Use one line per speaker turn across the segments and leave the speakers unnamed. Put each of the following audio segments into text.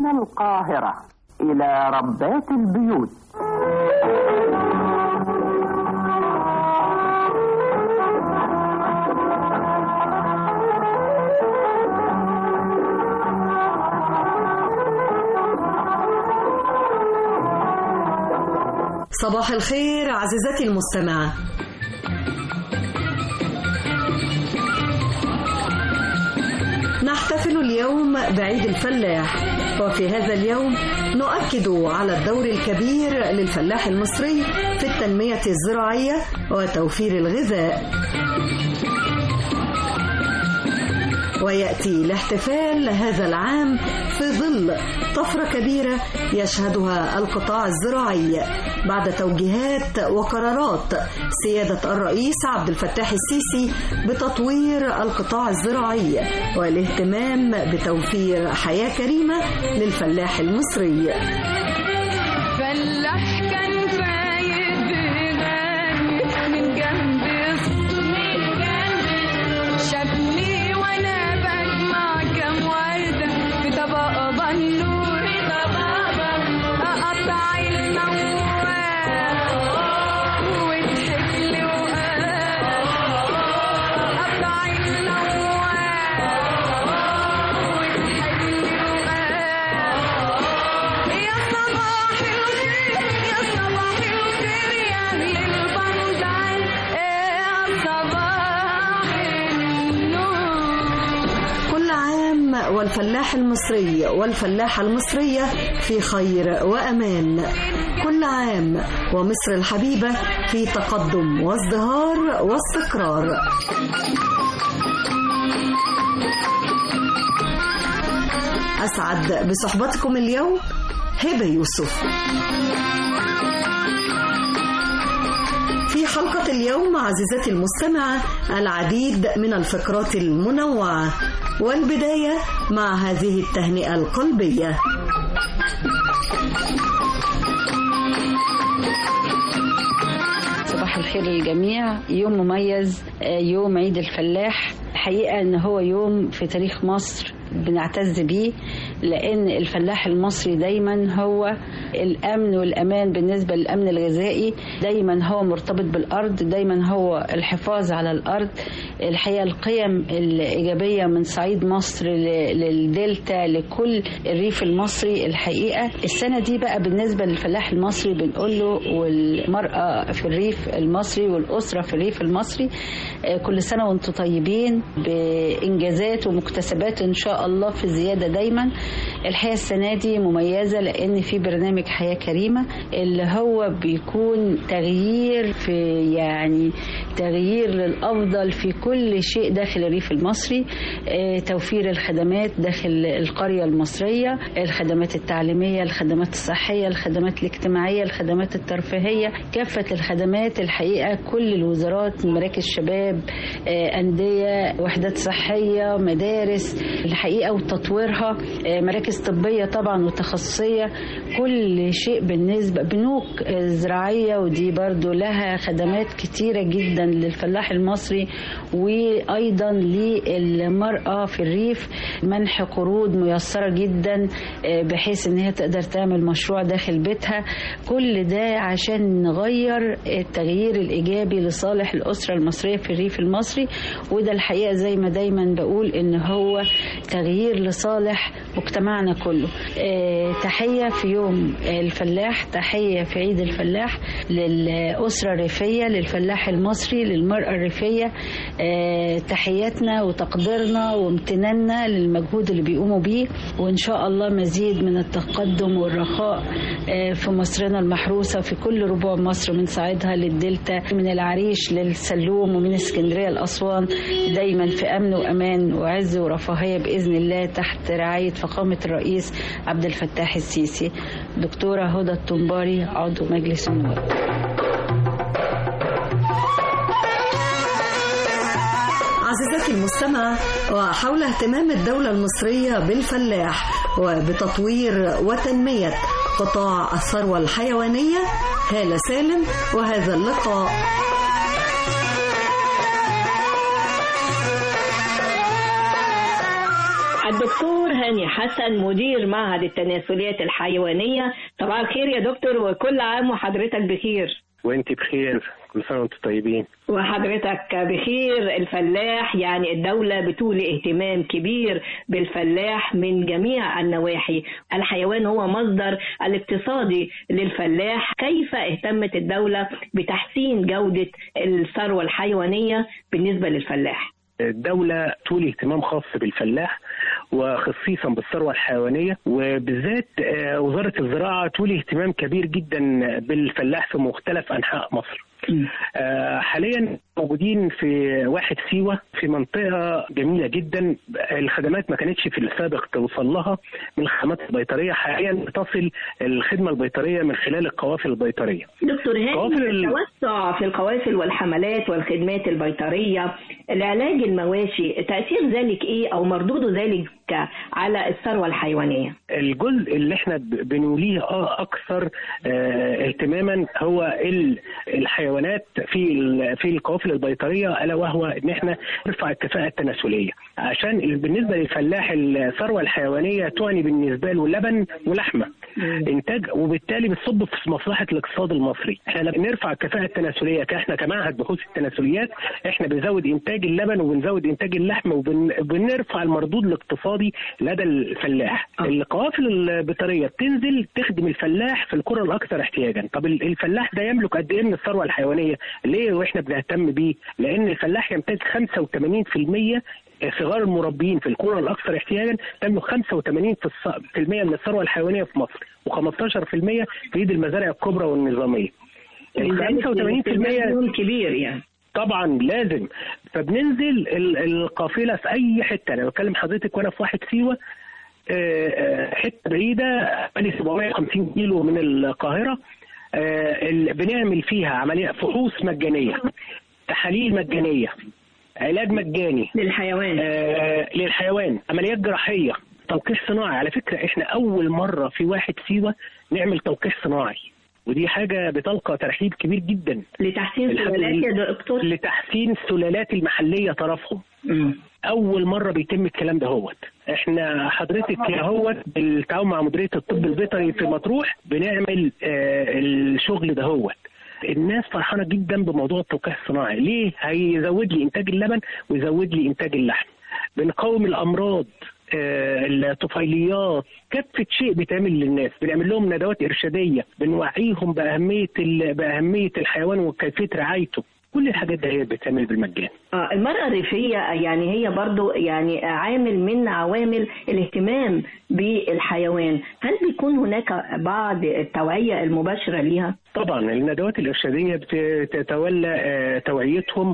من القاهرة إلى ربات البيوت
صباح الخير عزيزتي المستمعة نحتفل اليوم بعيد الفلاح وفي هذا اليوم نؤكد على الدور الكبير للفلاح المصري في التنمية الزراعية وتوفير الغذاء ويأتي الاحتفال هذا العام في ظل طفرة كبيرة يشهدها القطاع الزراعي بعد توجيهات وقرارات سيادة الرئيس عبد الفتاح السيسي بتطوير القطاع الزراعي والاهتمام بتوفير حياة كريمة للفلاح المصري
فلاح كان فايد بغني من جنب من جنب شافني وانا بجمع كام ورده في طبق بنور اقطع الموال وضحك لي وقال اقطع الموال وضحك لي وقال يا صباح الخير يا صباح الخير يا أهل البندان يا صباح النور
كل عام والفلاح المصري والفلاحة المصرية في خير وأمان كل عام ومصر الحبيبة في تقدم وازدهار واستقرار أسعد بصحبتكم اليوم هبة يوسف في حلقة اليوم عزيزتي المستمعة العديد من الفقرات المنوعة والبداية مع هذه التهنئة القلبية
صباح الخير للجميع يوم مميز آه، يوم عيد الفلاح حقيقة ان هو يوم في تاريخ مصر بنعتز بيه لان الفلاح المصري دايما هو الامن والامان بالنسبه للامن الغذائي دايما هو مرتبط بالارض دايما هو الحفاظ على الارض الحقيقه القيم الايجابيه من صعيد مصر ل- للدلتا لكل الريف المصري الحقيقه السنه دي بقى بالنسبه للفلاح المصري بنقول له والمراه في الريف المصري والاسره في الريف المصري آه، كل سنه وانتم طيبين بانجازات ومكتسبات ان شاء الله في زياده دايما الحقيقه السنه دي مميزه لان في برنامج حياه كريمه اللي هو بيكون تغيير في يعني تغيير للافضل في كل شيء داخل الريف المصري آه، توفير الخدمات داخل القريه المصريه الخدمات التعليميه الخدمات الصحيه الخدمات الاجتماعيه الخدمات الترفيهيه كافه الخدمات الحقيقه كل الوزارات مراكز شباب آه، انديه وحدات صحيه مدارس الحقيقه وتطويرها آه، مراكز طبيه طبعا وتخصصيه كل شيء بالنسبه بنوك آه، زراعيه ودي برضو لها خدمات كتيره جدا للفلاح المصري وايضا للمراه في الريف منح قروض ميسره جدا آه، بحيث ان هي تقدر تعمل مشروع داخل بيتها كل ده عشان نغير التغيير الايجابي لصالح الاسره المصريه في الريف المصري وده الحقيقه زي ما دايما بقول ان هو تغيير لصالح مجتمعنا كله آه، تحيه في يوم الفلاح تحيه في عيد الفلاح للاسره الريفيه للفلاح المصري للمراه الريفيه آه، تحياتنا وتقديرنا وامتناننا للمجهود اللي بيقوموا بيه وان شاء الله مزيد من التقدم والرخاء آه، في مصرنا المحروسه في كل ربوع مصر من صعيدها للدلتا من العريش للسلوم ومن اسكندريه لاسوان دايما في امن وامان وعز ورفاهيه باذن الله تحت رعايه فخامه الرئيس عبد الفتاح السيسي دكتوره هدى الطنباري عضو مجلس النواب
عزيزتي المستمعة وحول اهتمام الدولة المصرية بالفلاح وبتطوير وتنمية قطاع الثروة الحيوانية هالة سالم وهذا اللقاء
الدكتور هاني حسن مدير معهد التناسليات الحيوانية صباح الخير يا دكتور وكل عام وحضرتك بخير
وانت بخير كل سنه وانتم طيبين
وحضرتك بخير الفلاح يعني الدولة بتولي اهتمام كبير بالفلاح من جميع النواحي الحيوان هو مصدر الاقتصادي للفلاح كيف اهتمت الدولة بتحسين جودة الثروة الحيوانية بالنسبة للفلاح
الدولة تولي اهتمام خاص بالفلاح وخصيصا بالثروة الحيوانية وبالذات آه، وزارة الزراعة تولي اهتمام كبير جدا بالفلاح في مختلف أنحاء مصر آه، حاليا موجودين في واحد سيوة في منطقة جميلة جدا الخدمات ما كانتش في السابق توصل لها من الخدمات البيطرية حاليا تصل الخدمة البيطرية من خلال القوافل البيطرية
دكتور هاني
قوافل ال-
التوسع في القوافل والحملات والخدمات البيطرية لعلاج المواشي تأثير ذلك ايه او مردود ذلك على الثروة الحيوانية
الجزء اللي احنا ب- بنوليه آه اكثر آه، اهتماما هو ال- الحيوانات في ال- في القوافل البيطريه الا وهو ان احنا نرفع الكفاءه التناسليه عشان ال- بالنسبه للفلاح الثروه الحيوانيه تعني بالنسبه له لبن ولحمه انتاج وبالتالي بتصب في مصلحه الاقتصاد المصري احنا لما نرفع الكفاءه التناسليه كاحنا كمعهد بحوث التناسليات احنا بنزود انتاج اللبن وبنزود انتاج اللحم وبنرفع المردود الاقتصادي لدى الفلاح القوافل البيطريه بتنزل تخدم الفلاح في القرى الاكثر احتياجا طب ال- الفلاح ده يملك قد ايه من الثروه الحيوانيه ليه واحنا بنهتم بيه لان الفلاح يمتلك 85% صغار المربين في القرى الاكثر احتياجا تملك 85% في الص- في المية من الثروه الحيوانيه في مصر و15% في ايد المزارع الكبرى والنظاميه ال 85%
يوم كبير يعني
طبعا لازم فبننزل ال- القافله في اي حته انا بكلم حضرتك وانا في واحد سيوه آه، آه، حته بعيده حوالي 750 كيلو من القاهره آه، ال- بنعمل فيها عمليه فحوص مجانيه تحاليل مجانيه علاج مجاني
للحيوان
آه للحيوان عمليات جراحيه تلقيح صناعي على فكره احنا اول مره في واحد سيوه نعمل تلقيح صناعي ودي حاجه بتلقى ترحيب كبير جدا
لتحسين
الحمد
سلالات
لله.
يا دكتور
لتحسين السلالات المحليه طرفهم اول مره بيتم الكلام ده هوت احنا حضرتك يا هوت بالتعاون مع مديريه الطب البيطري في مطروح بنعمل آه الشغل ده هوت الناس فرحانه جدا بموضوع التلقيح الصناعي ليه هيزود لي انتاج اللبن ويزود لي انتاج اللحم بنقاوم الامراض آه، الطفيليات كافة شيء بيتعمل للناس بنعمل لهم ندوات إرشادية بنوعيهم بأهمية ال- بأهمية الحيوان وكيفية رعايته كل الحاجات دي هي بتتعمل بالمجان
آه، المرأة الريفية يعني هي برضو يعني عامل من عوامل الاهتمام بالحيوان هل بيكون هناك بعض التوعية المباشرة ليها؟
طبعا الندوات الإرشادية بتتولى آه، توعيتهم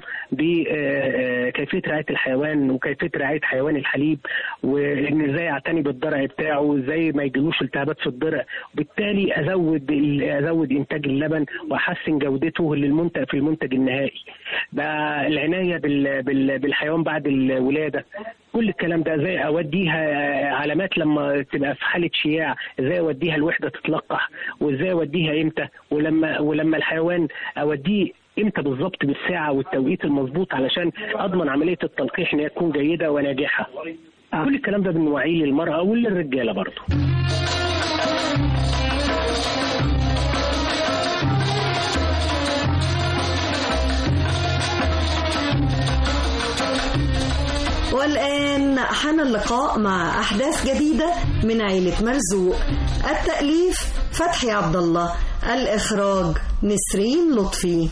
بكيفية رعاية الحيوان وكيفية رعاية حيوان الحليب وإن إزاي أعتني بالضرع بتاعه وإزاي ما يجيلوش التهابات في الضرع وبالتالي أزود ال- أزود إنتاج اللبن وأحسن جودته للمنتج في المنتج النهائي بقى العناية بال- بال- بالحيوان بعد الولادة كل الكلام ده ازاي اوديها علامات لما تبقى في حاله شياع ازاي اوديها الوحده تتلقح وازاي اوديها امتى ولما ولما الحيوان اوديه امتى بالظبط بالساعه والتوقيت المظبوط علشان اضمن عمليه التلقيح ان هي تكون جيده وناجحه كل الكلام ده بنوعيه للمراه وللرجاله برضه
والآن حان اللقاء مع أحداث جديدة من عيلة مرزوق التأليف فتحي عبد الله الإخراج نسرين لطفي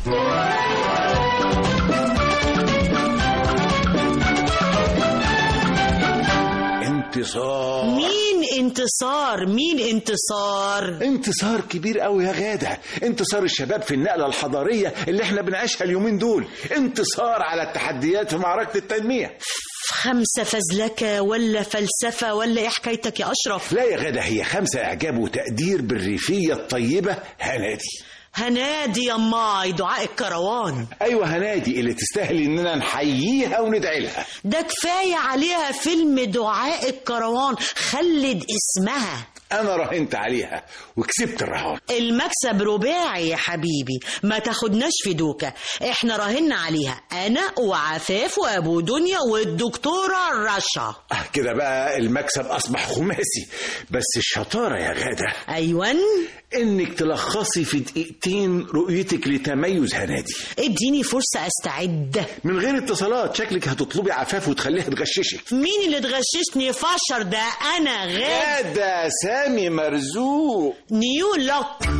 انتصار
مين انتصار مين انتصار
انتصار كبير قوي يا غادة انتصار الشباب في النقلة الحضارية اللي احنا بنعيشها اليومين دول انتصار على التحديات في معركة التنمية
خمسة فزلكة ولا فلسفة ولا ايه حكايتك يا أشرف
لا يا غادة هي خمسة إعجاب وتقدير بالريفية الطيبة هنادي
هنادي يا ماي دعاء الكروان
أيوة هنادي اللي تستاهل إننا نحييها وندعي لها
ده كفاية عليها فيلم دعاء الكروان خلد اسمها
انا راهنت عليها وكسبت الرهان
المكسب رباعي يا حبيبي ما تاخدناش في دوكة احنا راهنا عليها انا وعفاف وابو دنيا والدكتورة رشا
آه كده بقى المكسب اصبح خماسي بس الشطاره يا غاده
ايوان
انك تلخصي في دقيقتين رؤيتك لتميز هنادي
اديني فرصة استعد
من غير اتصالات شكلك هتطلبي عفاف وتخليها تغششك
مين اللي تغششني فشر ده انا غاد
غاده سامي مرزوق
نيو لوك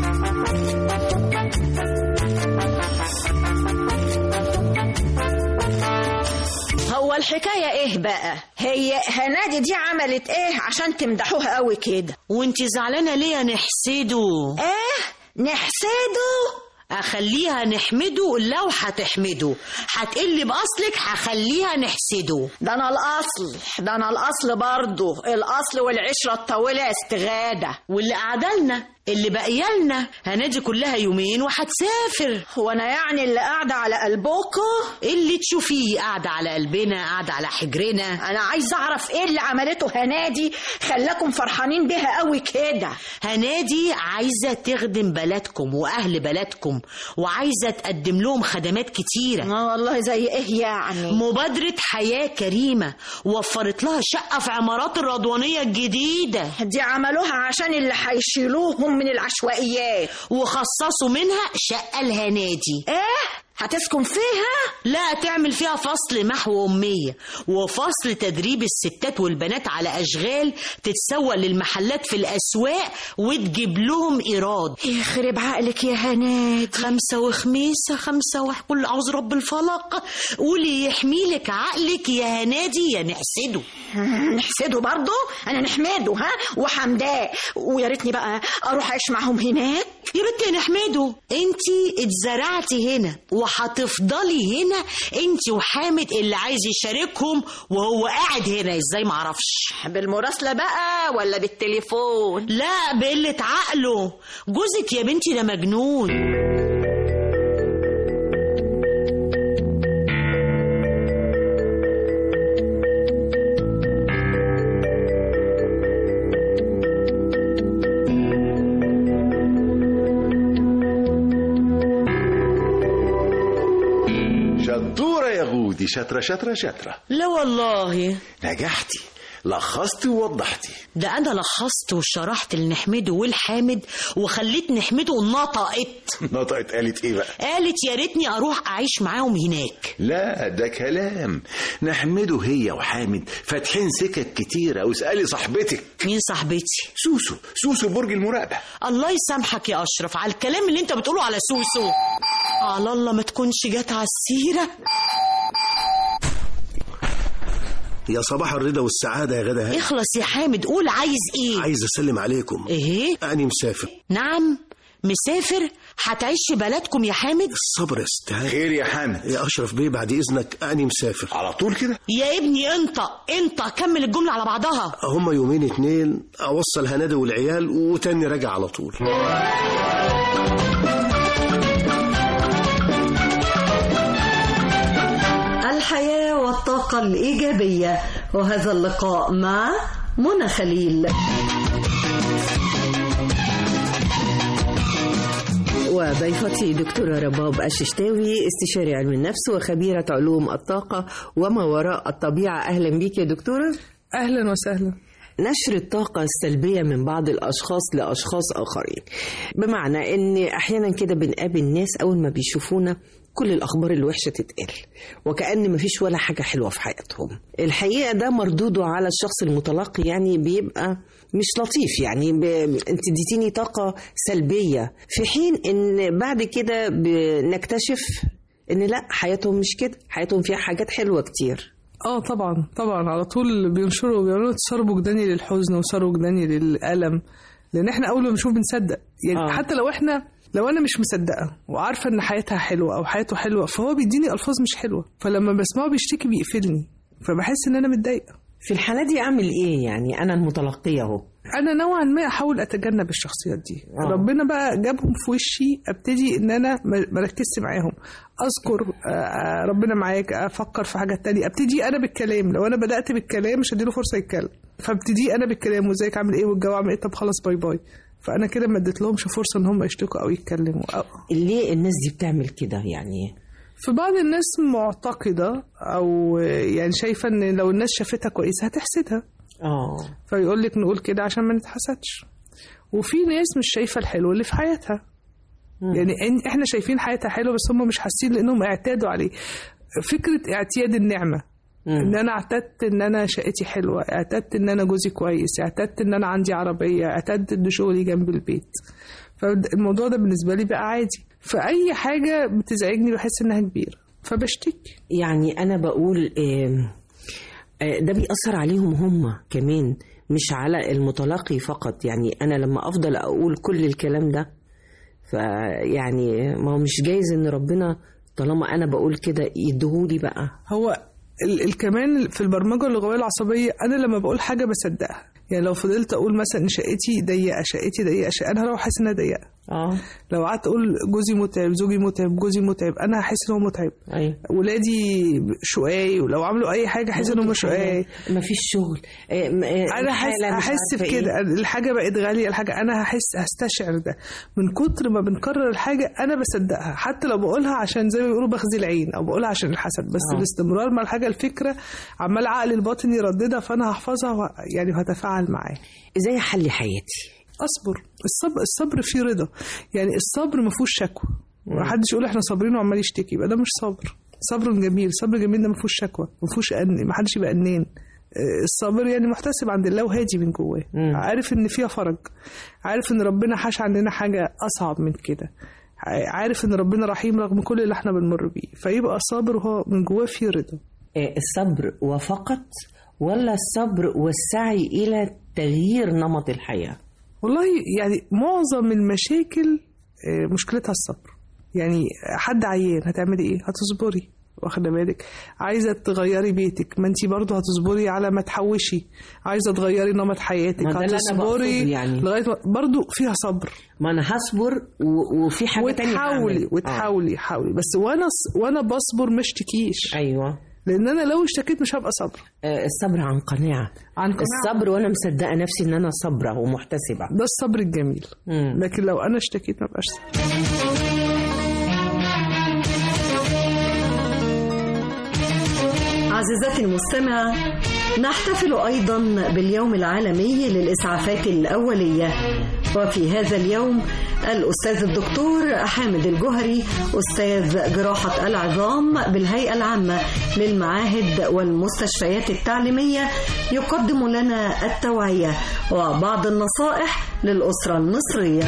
هو الحكاية ايه بقى هي هنادي دي عملت ايه عشان تمدحوها قوي كده
وانت زعلانة ليه يا نحسده
ايه نحسده
اخليها نحمده لو هتحمده هتقل باصلك هخليها نحسده
ده انا الاصل ده انا الاصل برضه الاصل والعشرة الطويلة يا استغادة
واللي قعدلنا اللي بقيالنا هنادي كلها يومين وهتسافر
هو انا يعني اللي قاعدة على قلبكم
اللي تشوفيه قاعدة على قلبنا قاعدة على حجرنا
انا عايزة اعرف ايه اللي عملته هنادي خلاكم فرحانين بيها قوي كده
هنادي عايزة تخدم بلدكم وأهل بلدكم وعايزة تقدم لهم خدمات كتيرة
اه والله زي ايه يعني
مبادرة حياة كريمة وفرت لها شقة في عمارات الرضوانية الجديدة
دي عملوها عشان اللي هيشيلوهم من العشوائيات
وخصصوا منها شقة الهنادي
ايه هتسكن فيها
لا تعمل فيها فصل محو أمية وفصل تدريب الستات والبنات على أشغال تتسوق للمحلات في الأسواق وتجيب لهم إيراد
يخرب عقلك يا هناد
خمسة وخميسة خمسة وكل أعوذ رب الفلق قولي يحميلك عقلك يا هنادي يا نحسده
نحسده برضه انا نحمده ها وحمداه ويا ريتني بقى اروح اعيش معاهم هناك
يا بنتي يا نحمده انتي اتزرعتي هنا وهتفضلي هنا انتي وحامد اللي عايز يشاركهم وهو قاعد هنا ازاي معرفش
بالمراسلة بقى ولا بالتليفون
لا بقلة عقله جوزك يا بنتي ده مجنون
شطوره يا غودي شطره شطره شطره
لا والله
نجحتي لخصتي ووضحتي
ده انا لخصت وشرحت لنحمده والحامد وخليت نحمده نطقت
نطقت قالت ايه بقى
قالت يا ريتني اروح اعيش معاهم هناك
لا ده كلام نحمده هي وحامد فاتحين سكك كتيرة واسألي صاحبتك
مين صاحبتي
سوسو سوسو برج المراقبة
الله يسامحك يا اشرف على الكلام اللي انت بتقوله على سوسو على الله ما تكونش جت على السيره
يا صباح الرضا والسعادة يا غدا هاني.
اخلص يا حامد قول عايز ايه
عايز أسلم عليكم
ايه
أنا مسافر
نعم مسافر هتعيش في بلدكم يا حامد
صبر يا ست هاني.
خير يا حامد
يا أشرف بيه بعد إذنك أنا مسافر
على طول كده
يا ابني انت انت كمل الجمله على بعضها
هما يومين اتنين أوصل هنادي والعيال وتاني راجع على طول
الحياة والطاقة الإيجابية وهذا اللقاء مع منى خليل
وضيفتي دكتورة رباب الششتاوي استشاري علم النفس وخبيرة علوم الطاقة وما وراء الطبيعة أهلا بيك يا دكتورة
أهلا وسهلا
نشر الطاقة السلبية من بعض الأشخاص لأشخاص آخرين بمعنى إن أحيانا كده بنقابل ناس أول ما بيشوفونا كل الأخبار الوحشة تتقال وكأن مفيش ولا حاجة حلوة في حياتهم الحقيقة ده مردوده على الشخص المتلقي يعني بيبقى مش لطيف يعني ب... انت اديتيني طاقة سلبية في حين ان بعد كده بنكتشف ان لا حياتهم مش كده حياتهم فيها حاجات حلوة كتير
اه طبعا طبعا على طول بينشروا بيعملوا تسرب وجداني للحزن وتسرب وجداني للألم لأن احنا أول ما بنشوف بنصدق يعني
آه.
آه. حتى لو احنا لو انا مش مصدقه وعارفه ان حياتها حلوه او حياته حلوه فهو بيديني الفاظ مش حلوه فلما بسمعه بيشتكي بيقفلني فبحس ان انا متضايقه
في الحالة دي أعمل إيه يعني أنا المتلقية أهو
انا نوعا ما احاول اتجنب الشخصيات دي
آه.
ربنا بقى جابهم في وشي ابتدي ان انا ما ما ركزش معاهم اذكر آه، آه، ربنا معاك افكر في حاجات تانية ابتدي انا بالكلام لو انا بدات بالكلام مش هديله فرصه يتكلم فابتدي انا بالكلام وازيك عامل ايه والجو عامل ايه طب خلاص باي باي فانا كده ما اديتلهمش فرصه ان هم يشتكوا او يتكلموا أو
ليه الناس دي بتعمل كده يعني
في بعض الناس معتقده او يعني شايفه ان لو الناس شافتها كويسه هتحسدها
اه
فيقول لك نقول كده عشان ما نتحسدش وفي ناس مش شايفه الحلو اللي في حياتها يعني إن- احنا شايفين حياتها حلوه بس هم مش حاسين لانهم اعتادوا عليه فكره اعتياد النعمه ان انا اعتدت ان انا شقتي حلوه اعتدت ان انا جوزي كويس اعتدت ان انا عندي عربيه اعتدت ان شغلي جنب البيت فالموضوع ده بالنسبه لي بقى عادي فاي حاجه بتزعجني بحس انها كبيره فبشتكي
يعني انا بقول آم، آه، ده بيأثر عليهم هم كمان مش على المتلقي فقط يعني انا لما افضل اقول كل الكلام ده فيعني ما هو مش جايز ان ربنا طالما انا بقول كده يديهولي بقى
هو ال- ال- كمان في البرمجه اللغويه العصبيه انا لما بقول حاجه بصدقها يعني لو فضلت اقول مثلا إن شقتي ضيقه شقتي ضيقه شقة انا هروح احس انها ضيقه
اه
لو قعدت اقول جوزي متعب زوجي متعب جوزي متعب انا هحس ان هو متعب
ايوه
ولادي شقاي ولو عملوا اي حاجه احس ان هم شقاي
مفيش شغل آه، م- آه،
انا حس
الحالة مش
احس
عارفة
بكده
إيه.
الحاجه بقت غاليه الحاجه انا هحس هستشعر ده من كتر ما بنكرر الحاجه انا بصدقها حتى لو بقولها عشان زي ما بيقولوا بخزي العين او بقولها عشان الحسد بس
آه.
الاستمرار مع الحاجه الفكره عمال عقلي الباطن يرددها فانا هحفظها وه- يعني وهتفاعل معاه
ازاي احلي حياتي
اصبر الصبر الصبر فيه رضا يعني الصبر ما فيهوش شكوى ما حدش يقول احنا صابرين وعمال يشتكي يبقى ده مش صبر صبر جميل صبر جميل ده ما فيهوش شكوى ما فيهوش أن ما حدش يبقى انان آه، الصابر يعني محتسب عند الله وهادي من جواه عارف ان فيها فرج عارف ان ربنا حاش عندنا حاجه اصعب من كده ع- عارف ان ربنا رحيم رغم كل اللي احنا بنمر بيه فيبقى صابر وهو من جواه فيه رضا
آه، الصبر وفقط ولا الصبر والسعي الى تغيير نمط الحياه
والله يعني معظم المشاكل آه، مشكلتها الصبر يعني حد عيان هتعملي ايه هتصبري واخده بالك عايزه تغيري بيتك ما انت برضه هتصبري على ما تحوشي عايزه تغيري نمط حياتك
ما ده اللي أنا بقصده
هتصبري
يعني.
لغايه ما برضه فيها صبر
ما انا هصبر و- وفي حاجه تانية
وتحاولي
هعمل.
وتحاولي حاولي بس وانا وانا بصبر ما اشتكيش
ايوه
لان انا لو اشتكيت مش هبقى صبر
آه، الصبر عن قناعه
عن قناعة.
الصبر وانا مصدقه نفسي ان انا صابره ومحتسبه
ده الصبر الجميل لكن لو انا اشتكيت ما بقاش صبر
عزيزتي المستمعة نحتفل أيضا باليوم العالمي للإسعافات الأولية وفي هذا اليوم الأستاذ الدكتور حامد الجهري أستاذ جراحة العظام بالهيئة العامة للمعاهد والمستشفيات التعليمية يقدم لنا التوعية وبعض النصائح للأسرة المصرية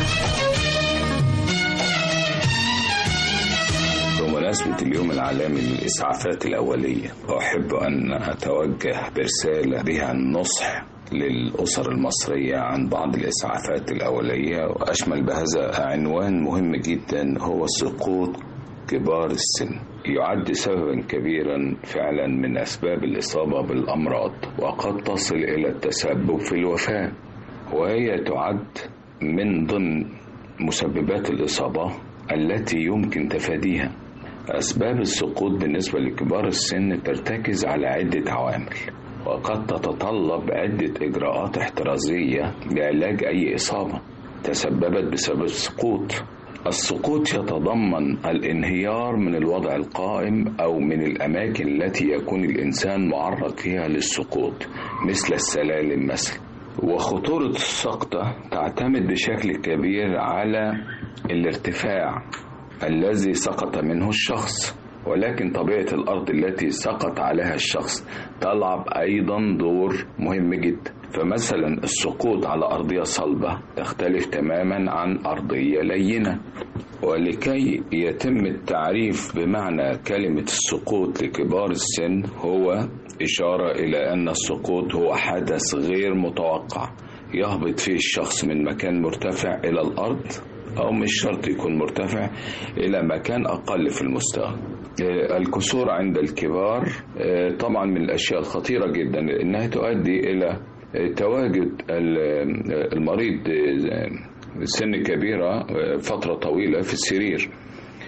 بمناسبة اليوم العالمي للإسعافات الأولية أحب أن أتوجه برسالة بها النصح للأسر المصرية عن بعض الإسعافات الأولية وأشمل بهذا عنوان مهم جدا هو سقوط كبار السن يعد سببا كبيرا فعلا من أسباب الإصابة بالأمراض وقد تصل إلى التسبب في الوفاة وهي تعد من ضمن مسببات الإصابة التي يمكن تفاديها أسباب السقوط بالنسبة لكبار السن ترتكز على عدة عوامل وقد تتطلب عدة إجراءات احترازية لعلاج أي إصابة تسببت بسبب السقوط السقوط يتضمن الانهيار من الوضع القائم أو من الأماكن التي يكون الإنسان معرض فيها للسقوط مثل السلالم مثلا وخطورة السقطة تعتمد بشكل كبير على الارتفاع الذي سقط منه الشخص ولكن طبيعة الأرض التي سقط عليها الشخص تلعب أيضا دور مهم جدا فمثلا السقوط على أرضية صلبة تختلف تماما عن أرضية لينة ولكي يتم التعريف بمعنى كلمة السقوط لكبار السن هو إشارة إلى أن السقوط هو حدث غير متوقع يهبط فيه الشخص من مكان مرتفع إلى الأرض أو مش شرط يكون مرتفع إلى مكان أقل في المستوى آه، الكسور عند الكبار آه، طبعا من الأشياء الخطيرة جدا إنها تؤدي إلى آه، تواجد ال- آه، المريض آه، سن كبيرة آه، فترة طويلة في السرير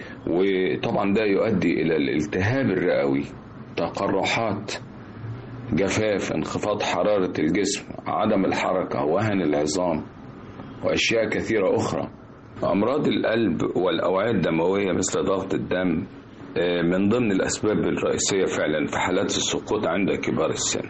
وطبعا ده يؤدي إلى الالتهاب الرئوي تقرحات جفاف انخفاض حرارة الجسم عدم الحركة وهن العظام وأشياء كثيرة أخرى أمراض القلب والأوعية الدموية مثل ضغط الدم آه، من ضمن الأسباب الرئيسية فعلا في حالات السقوط عند كبار السن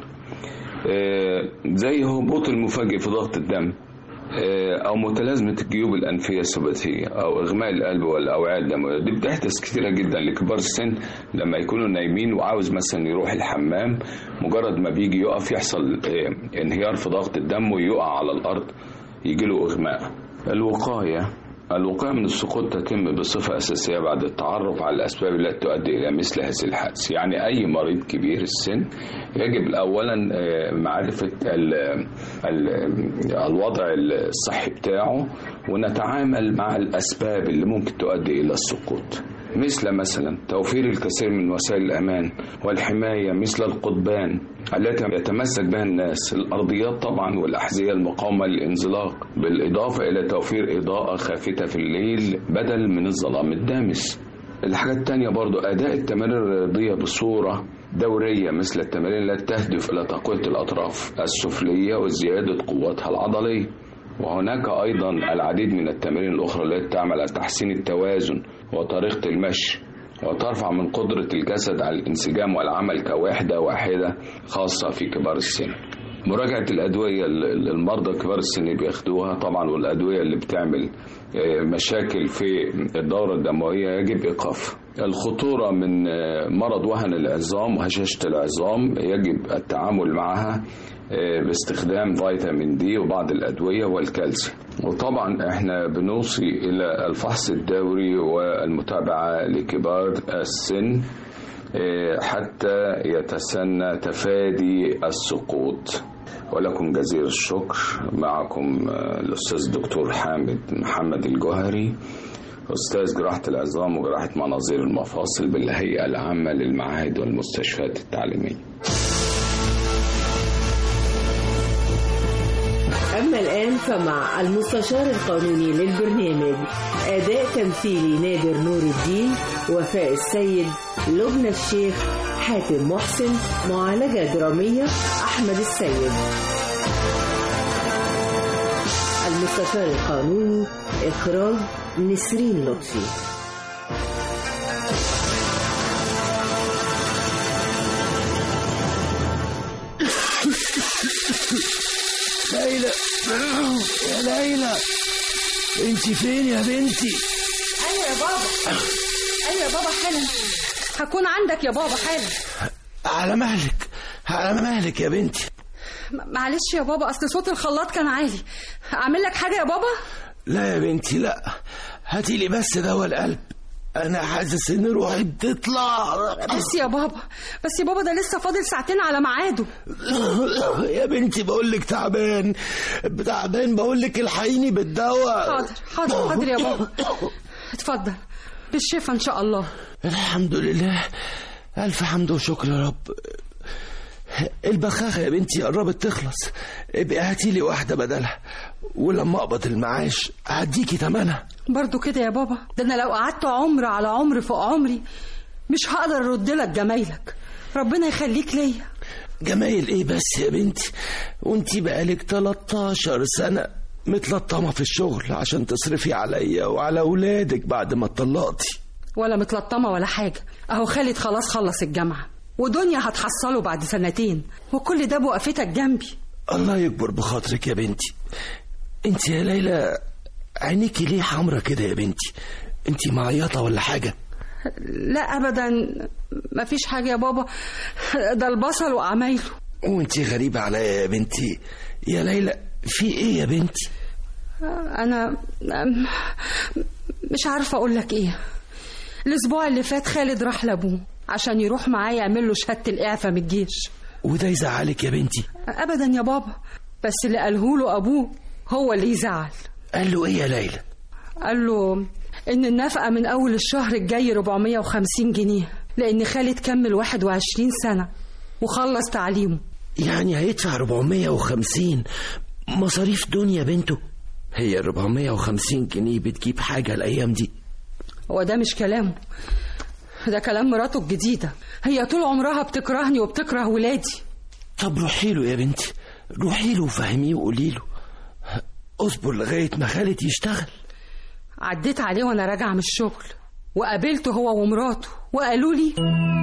آه، زي هبوط المفاجئ في ضغط الدم آه، أو متلازمة الجيوب الأنفية الثباتية أو إغماء القلب والأوعية الدموية دي بتحدث كتيرة جدا لكبار السن لما يكونوا نايمين وعاوز مثلا يروح الحمام مجرد ما بيجي يقف يحصل آه، انهيار في ضغط الدم ويقع على الأرض يجيله إغماء الوقاية الوقاية من السقوط تتم بصفة أساسية بعد التعرف على الأسباب التي تؤدي إلى مثل هذه الحادث يعني أي مريض كبير السن يجب أولا آه، معرفة ال ال الوضع الصحي بتاعه ونتعامل مع الأسباب اللي ممكن تؤدي إلى السقوط مثل مثلا توفير الكثير من وسائل الأمان والحماية مثل القضبان التي يتمسك بها الناس الأرضيات طبعا والأحذية المقاومة للانزلاق بالإضافة إلى توفير إضاءة خافتة في الليل بدل من الظلام الدامس الحاجات التانية برضو أداء التمارين الرياضية بصورة دورية مثل التمارين التي تهدف إلى تقوية الأطراف السفلية وزيادة قوتها العضلية وهناك أيضا العديد من التمارين الأخرى التي تعمل على تحسين التوازن وطريقة المشي وترفع من قدرة الجسد على الانسجام والعمل كوحدة واحدة خاصة في كبار السن مراجعة الأدوية اللي المرضى كبار السن بياخدوها طبعا والأدوية اللي بتعمل آه، مشاكل في الدورة الدموية يجب إيقافها الخطورة من آه، مرض وهن العظام وهشاشة العظام يجب التعامل معها آه، باستخدام فيتامين دي وبعض الأدوية والكالسيوم وطبعا احنا بنوصي إلى الفحص الدوري والمتابعة لكبار السن آه، حتى يتسنى تفادي السقوط ولكم جزيل الشكر معكم آه، الأستاذ الدكتور حامد محمد الجوهري أستاذ جراحة العظام وجراحة مناظير المفاصل بالهيئة العامة للمعاهد والمستشفيات التعليمية
أما الآن فمع المستشار القانوني للبرنامج أداء تمثيلي نادر نور الدين وفاء السيد لبنى الشيخ حاتم محسن معالجة درامية أحمد السيد المستشار القانوني إخراج نسرين لطفي
ليلى يا ليلى انت فين يا بنتي
ايوه يا بابا ايوه يا بابا حالا هكون عندك يا بابا حالا
على مهلك على مهلك يا بنتي
م- معلش يا بابا اصل صوت الخلاط كان عالي اعمل لك حاجه يا بابا
لا يا بنتي لا هاتي لي بس دواء القلب انا حاسس ان روحي بتطلع
بس يا بابا بس يا بابا ده لسه فاضل ساعتين على ميعاده
يا بنتي بقول لك تعبان تعبان بقول لك الحقيني بالدواء
حاضر حاضر حاضر يا بابا اتفضل بالشفا ان شاء الله
الحمد لله ألف حمد وشكر يا رب البخاخة يا بنتي قربت تخلص ابقي هاتي لي واحدة بدلها ولما أقبض المعاش هديكي تمنها
برضو كده يا بابا ده انا لو قعدت عمر على عمر فوق عمري مش هقدر ارد لك جمايلك ربنا يخليك ليا
جمايل ايه بس يا بنتي وانتي بقالك 13 سنة متلطمة في الشغل عشان تصرفي عليا وعلى أولادك بعد ما اتطلقتي
ولا متلطمه ولا حاجه اهو خالد خلاص خلص الجامعه ودنيا هتحصله بعد سنتين وكل ده بوقفتك جنبي
الله يكبر بخاطرك يا بنتي انت يا ليلى عينيكي ليه حمرة كده يا بنتي انت معيطة ولا حاجة
لا ابدا مفيش حاجه يا بابا ده البصل وعمايله
وانت غريبة عليا يا بنتي يا ليلى في ايه يا بنتي
انا مش عارفه اقول لك ايه الاسبوع اللي فات خالد راح لابوه عشان يروح معاه يعمل له شهاده الاعفاء من الجيش
وده يزعلك يا بنتي
ابدا يا بابا بس اللي قاله له ابوه هو اللي يزعل
قال له ايه يا ليلى
قال له ان النفقه من اول الشهر الجاي 450 جنيه لان خالد كمل 21 سنه وخلص تعليمه
يعني هيدفع 450 مصاريف دنيا بنته هي ال 450 جنيه بتجيب حاجة الأيام دي
هو ده مش كلامه ده كلام مراته الجديدة هي طول عمرها بتكرهني وبتكره ولادي
طب روحي له يا بنتي روحي له وفهميه وقولي له اصبر لغايه ما خالد يشتغل
عديت عليه وانا راجعه من الشغل وقابلته هو ومراته وقالوا لي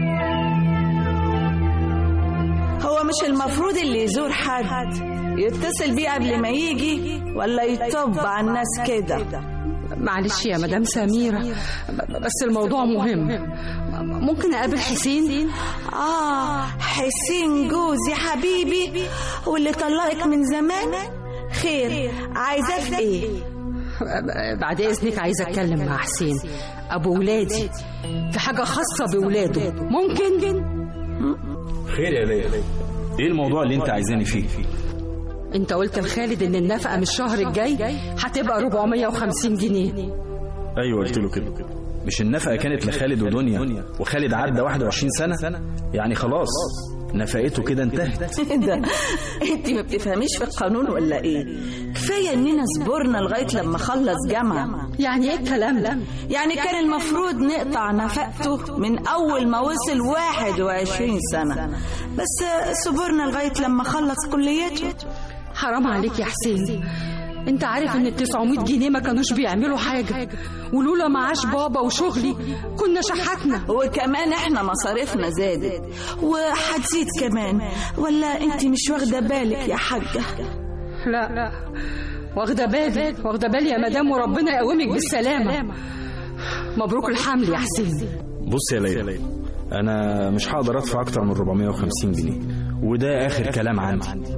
هو مش المفروض اللي يزور حد يتصل بيه قبل ما يجي ولا يطب على الناس كده
معلش يا مدام سميرة ب- بس الموضوع مهم ممكن أقابل حسين؟
آه حسين جوزي حبيبي واللي طلقك من زمان خير عايزاه في ايه
بعد إذنك عايزة أتكلم مع حسين أبو ولادي في حاجة خاصة بولاده ممكن؟
خير يا ليلى ايه الموضوع اللي انت عايزاني فيه
أنت قلت لخالد إن النفقة من الشهر الجاي هتبقى 450 جنيه
ايوه قلت له كده مش النفقه كانت لخالد ودنيا وخالد عدى 21 سنه يعني خلاص نفقته كده انتهت
ده انت ما بتفهميش في القانون ولا ايه كفايه اننا صبرنا لغايه لما خلص جامعه
يعني ايه الكلام ده
يعني كان المفروض نقطع نفقته من اول ما وصل 21 سنه بس صبرنا لغايه لما خلص كليته
حرام عليك يا حسين انت عارف ان ال 900 جنيه ما كانوش بيعملوا حاجة ولولا معاش بابا وشغلي كنا شحتنا
وكمان احنا مصاريفنا زادت وهتزيد كمان ولا انت مش واخده بالك يا حاجه
لا لا واخده بالي واخده بالي يا مدام وربنا يقومك بالسلامة مبروك الحمل يا حسين
بص يا ليلى انا مش هقدر ادفع اكتر من 450 جنيه وده اخر كلام عندي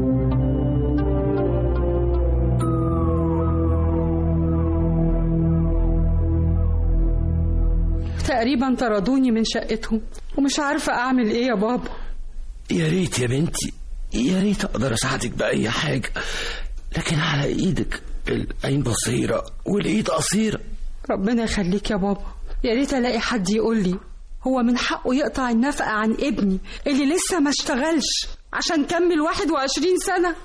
تقريبا طردوني من شقتهم ومش عارفة أعمل إيه يا بابا
يا ريت يا بنتي يا ريت اقدر اساعدك باي حاجه لكن على ايدك العين بصيره والايد قصيره
ربنا يخليك يا بابا يا ريت ألاقي حد يقول لي هو من حقه يقطع النفقة عن ابني اللي لسه ما اشتغلش عشان كمل 21 سنة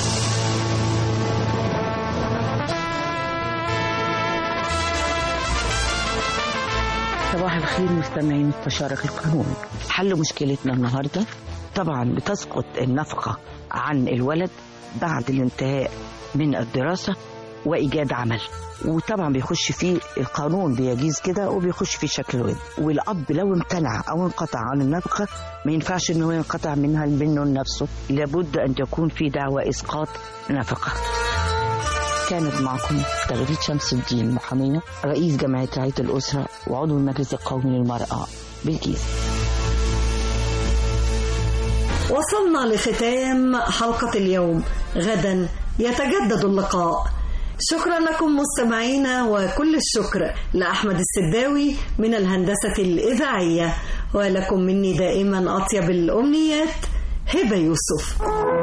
صباح الخير مستمعين مستشارك القانون حل مشكلتنا النهارده طبعا بتسقط النفقة عن الولد بعد الانتهاء من الدراسة وإيجاد عمل وطبعا بيخش فيه القانون بيجيز كده وبيخش فيه شكل الولد والأب لو امتنع أو انقطع عن النفقة ما ينفعش إن هو ينقطع منها منه لنفسه لابد أن تكون في دعوى إسقاط نفقة كانت معكم تغريد شمس الدين محامية رئيس جمعية رعاية الأسرة وعضو المجلس القومي للمرأة بالجيزة
وصلنا لختام حلقة اليوم غدا يتجدد اللقاء شكرا لكم مستمعينا وكل الشكر لأحمد السداوي من الهندسة الإذاعية ولكم مني دائما أطيب الأمنيات هبة يوسف